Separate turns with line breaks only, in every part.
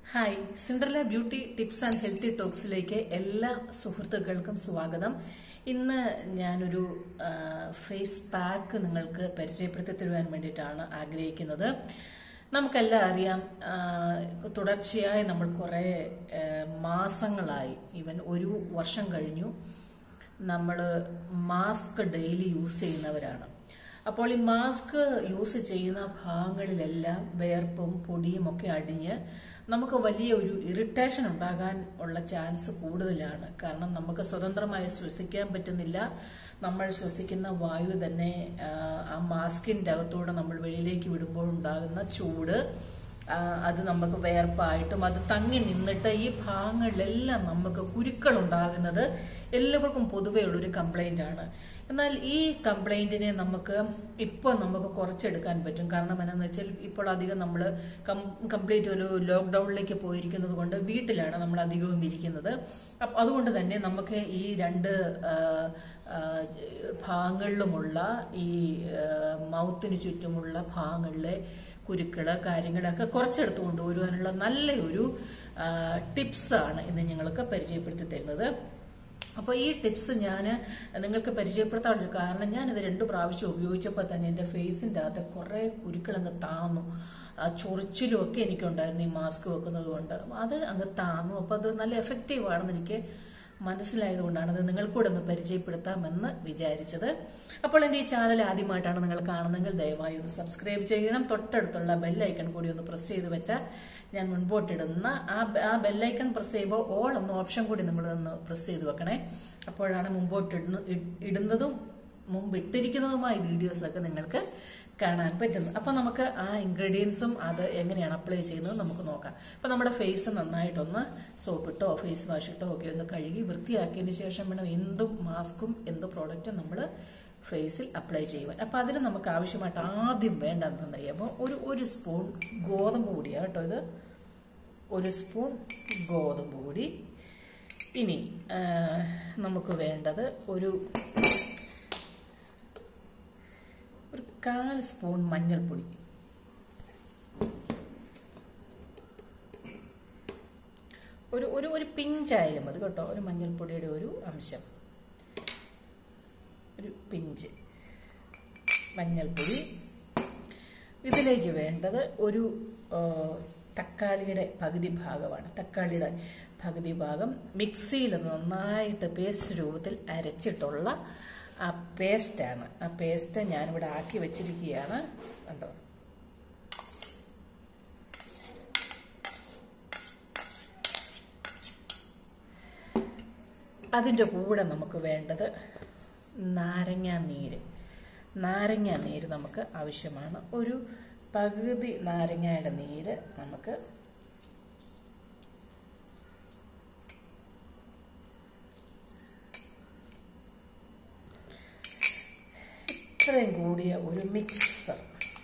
hi Cinderella beauty tips and healthy ടോക്സിലേക്ക് എല്ലാ സുഹൃത്തുക്കൾക്കും സ്വാഗതം ഇന്ന് ഞാനൊരു ആ, ഫേസ് പാക്ക് നിങ്ങൾക്ക് പരിചയപ്പെടുത്തി തരുവാൻ വേണ്ടിയിട്ടാണ് ആഗ്രഹിക്കുന്നത് നമുക്കെല്ലാം അറിയാം ആ, തുടർച്ചയായി നമ്മൾ കുറേ ആ, മാസങ്ങളായി ഈവൻ ഒരു വർഷം കഴിഞ്ഞു നമ്മൾ മാസ്ക് ഡെയിലി യൂസ് ചെയ്യുന്നവരാണ് അപ്പോൾ ഈ മാസ്ക് യൂസ് ചെയ്യുന്ന ഭാഗങ്ങളിലെല്ലാം വേർപ്പും പൊടിയും ഒക്കെ അടിഞ്ഞ് നമുക്ക് വലിയ ഒരു ഇറിറ്റേഷൻ ഉണ്ടാകാൻ ഉള്ള ചാൻസ് കൂടുതലാണ് കാരണം നമുക്ക് സ്വതന്ത്രമായി ശ്വസിക്കാൻ പറ്റുന്നില്ല നമ്മൾ ശ്വസിക്കുന്ന വായു തന്നെ ആ, ആ മാസ്കിന്റെ അകത്തൂടെ നമ്മൾ വെളിയിലേക്ക് വിടുമ്പോൾ ഉണ്ടാകുന്ന ചൂട് ആ, അത് നമുക്ക് വേർപ്പായിട്ടും അത് തങ്ങി നിന്നിട്ട് ഈ ഭാഗങ്ങളിലെല്ലാം നമുക്ക് കുരുക്കൾ ഉണ്ടാകുന്നത് എല്ലാവർക്കും പൊതുവേ ഉള്ളൊരു കംപ്ലൈന്റ് ആണ് എന്നാൽ ഈ കംപ്ലൈന്റിനെ നമുക്ക് ഇപ്പോൾ നമുക്ക് കുറച്ചെടുക്കാൻ പറ്റും കാരണം എന്താണെന്ന് വെച്ചാൽ ഇപ്പോൾ അധികം നമ്മൾ കംപ്ലീറ്റ് ഒരു ലോക്ക്ഡൌണിലേക്ക് പോയിരിക്കുന്നത് കൊണ്ട് വീട്ടിലാണ് നമ്മൾ അധികവും ഇരിക്കുന്നത് അപ്പൊ അതുകൊണ്ട് തന്നെ നമുക്ക് ഈ രണ്ട് ആ, ആ, ഭാഗങ്ങളിലുമുള്ള ഈ ആ, മൗത്തിന് ചുറ്റുമുള്ള ഭാഗങ്ങളിലെ കുരുക്കള് കാര്യങ്ങളൊക്കെ കുറച്ചെടുത്ത് കൊണ്ടുവരുവാനുള്ള നല്ലൊരു ടിപ്സ് ആണ് ഇന്ന് ഞങ്ങൾക്ക് പരിചയപ്പെടുത്തി തരുന്നത് അപ്പോൾ ഈ ടിപ്സ് ഞാൻ നിങ്ങൾക്ക് പരിചയപ്പെടുത്താനുള്ള കാരണം ഞാനിത് രണ്ടു പ്രാവശ്യം ഉപയോഗിച്ചപ്പോൾ തന്നെ എൻ്റെ ഫേസിൻ്റെ അകത്ത് കുറേ കുരുക്കളങ്ങ് താന്നു ആ ചൊറിച്ചിലും ഒക്കെ എനിക്കുണ്ടായിരുന്നു ഈ മാസ്ക് വെക്കുന്നത് കൊണ്ട് അത് അങ്ങ് താന്നു അപ്പോൾ അത് നല്ല എഫക്റ്റീവ് ആണെന്ന് എനിക്ക് മനസ്സിലായതുകൊണ്ടാണ് അത് നിങ്ങൾക്കൂടെ ഒന്ന് പരിചയപ്പെടുത്താമെന്ന് വിചാരിച്ചത് അപ്പോൾ എൻ്റെ ഈ ചാനൽ ആദ്യമായിട്ടാണ് നിങ്ങൾ കാണുന്നതെങ്കിൽ ദയവായി ഒന്ന് സബ്സ്ക്രൈബ് ചെയ്യണം തൊട്ടടുത്തുള്ള ബെല്ലൈക്കൺ കൂടി ഒന്ന് പ്രസ് ചെയ്ത് വെച്ചാൽ ഞാൻ മുൻപോട്ടിടുന്ന ആ ബെ- ആ ബെല്ലൈക്കൺ പ്രസ് ചെയ്യുമ്പോൾ ഓൾ എന്ന ഓപ്ഷൻ കൂടി നിങ്ങൾ ഒന്ന് പ്രസ് ചെയ്ത് വെക്കണേ അപ്പോഴാണ് മുമ്പോട്ട് ഇടുന്ന- ഇ- ഇടുന്നതും മുമ്പ് ഇട്ടിരിക്കുന്നതുമായ വീഡിയോസ് ഒക്കെ നിങ്ങൾക്ക് കാണാൻ പറ്റുന്നത് അപ്പൊ നമുക്ക് ആ ഇൻഗ്രീഡിയൻസും അത് എങ്ങനെയാണ് അപ്ലൈ ചെയ്യുന്നത് നമുക്ക് നോക്കാം അപ്പൊ നമ്മുടെ ഫേസ് നന്നായിട്ടൊന്ന് സോപ്പിട്ടോ ഫേസ് വാഷ് ഇട്ടോ ഒക്കെ ഒന്ന് കഴുകി വൃത്തിയാക്കിയതിന് ശേഷം വേണം എന്തും മാസ്കും എന്ത് പ്രോഡക്റ്റും നമ്മൾ ഫേസിൽ അപ്ലൈ ചെയ്യുവാൻ അപ്പൊ അതിന് നമുക്ക് ആവശ്യമായിട്ട് ആദ്യം വേണ്ടതെന്നറിയാമോ ഒരു ഒരു സ്പൂൺ ഗോതമ്പ് പൊടിയാണ് കേട്ടോ ഇത് ഒരു സ്പൂൺ ഗോതമ്പ് പൊടി ഇനി ആ, നമുക്ക് വേണ്ടത് ഒരു ഒരു കാൽ സ്പൂൺ മഞ്ഞൾപ്പൊടി ഒരു ഒരു ഒരു പിഞ്ചായാലും മതി കേട്ടോ ഒരു മഞ്ഞൾപ്പൊടിയുടെ ഒരു അംശം ഒരു പിഞ്ച് മഞ്ഞൾപ്പൊടി ഇതിലേക്ക് വേണ്ടത് ഒരു ആ, തക്കാളിയുടെ പകുതി ഭാഗമാണ് തക്കാളിയുടെ പകുതി ഭാഗം മിക്സിയിൽ നന്നായിട്ട് പേസ്റ്റ് രൂപത്തിൽ അരച്ചിട്ടുള്ള ആ പേസ്റ്റാണ് ആ പേസ്റ്റ് ഞാനിവിടെ ആക്കി വെച്ചിരിക്കുകയാണ് കണ്ടോ അതിൻ്റെ കൂടെ നമുക്ക് വേണ്ടത് നാരങ്ങ നീര് നാരങ്ങ നീര് നമുക്ക് ആവശ്യമാണ് ഒരു പകുതി നാരങ്ങയുടെ നീര് നമുക്ക് ഇത്രയും കൂടിയ ഒരു മിക്സർ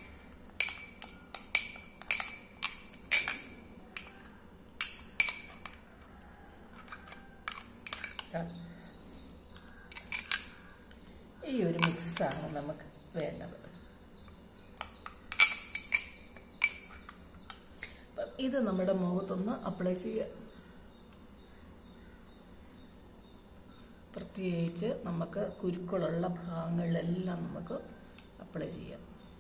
ഈ ഒരു മിക്സാണ് നമുക്ക് വേണ്ടത് അപ്പം ഇത് നമ്മുടെ മുഖത്തൊന്ന് അപ്ലൈ ചെയ്യുക പ്രത്യേകിച്ച് നമുക്ക് കുരുക്കളുള്ള ഭാഗങ്ങളിലെല്ലാം നമുക്ക് അപ്ലൈ ചെയ്യാം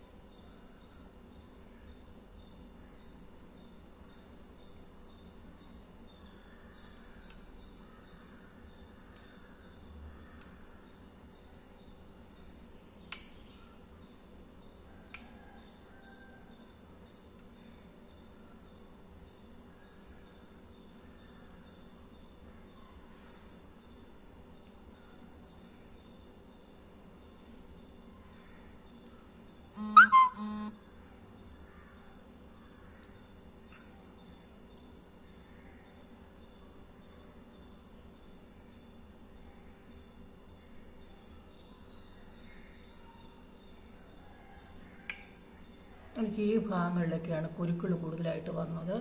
എനിക്ക് ഈ ഭാഗങ്ങളിലൊക്കെയാണ് കുരുക്കൾ കൂടുതലായിട്ട് വന്നത്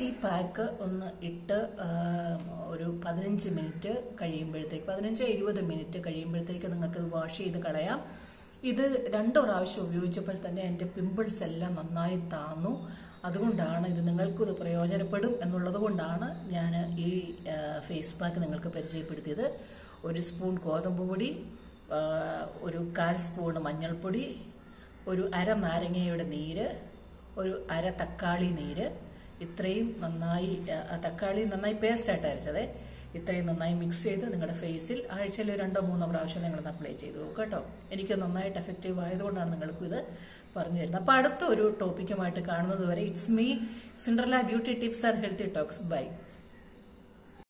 ഈ പാക്ക് ഒന്ന് ഇട്ട് ആ, ഒരു പതിനഞ്ച് മിനിറ്റ് കഴിയുമ്പോഴത്തേക്ക് പതിനഞ്ചോ ഇരുപത് മിനിറ്റ് കഴിയുമ്പോഴത്തേക്ക് നിങ്ങൾക്ക് ഇത് വാഷ് ചെയ്ത് കളയാം ഇത് രണ്ടു പ്രാവശ്യം ഉപയോഗിച്ചപ്പോൾ തന്നെ എൻ്റെ പിമ്പിൾസ് എല്ലാം നന്നായി താന്നു അതുകൊണ്ടാണ് ഇത് നിങ്ങൾക്കും ഇത് പ്രയോജനപ്പെടും എന്നുള്ളത് കൊണ്ടാണ് ഞാൻ ഈ ആ, ഫേസ് പാക്ക് നിങ്ങൾക്ക് പരിചയപ്പെടുത്തിയത് ഒരു സ്പൂൺ ഗോതമ്പ് പൊടി ആ, ഒരു കാൽ സ്പൂൺ മഞ്ഞൾപ്പൊടി ഒരു അര നാരങ്ങയുടെ നീര് ഒരു അര തക്കാളി നീര് ഇത്രയും നന്നായി ആ, തക്കാളി നന്നായി പേസ്റ്റായിട്ട് അരച്ചത് ഇത്രയും നന്നായി മിക്സ് ചെയ്ത് നിങ്ങളുടെ ഫേസിൽ ആഴ്ചയിൽ രണ്ടോ മൂന്നോ പ്രാവശ്യം നിങ്ങളൊന്ന് അപ്ലൈ ചെയ്ത് നോക്കുക കേട്ടോ എനിക്ക് നന്നായിട്ട് എഫക്റ്റീവ് ആയതുകൊണ്ടാണ് നിങ്ങൾക്കും ഇത് പറഞ്ഞു തരുന്നത് അപ്പോൾ അടുത്ത ഒരു ടോപ്പിക്കുമായിട്ട് കാണുന്നത് വരെ it's me Cinderella beauty tips and healthy talks by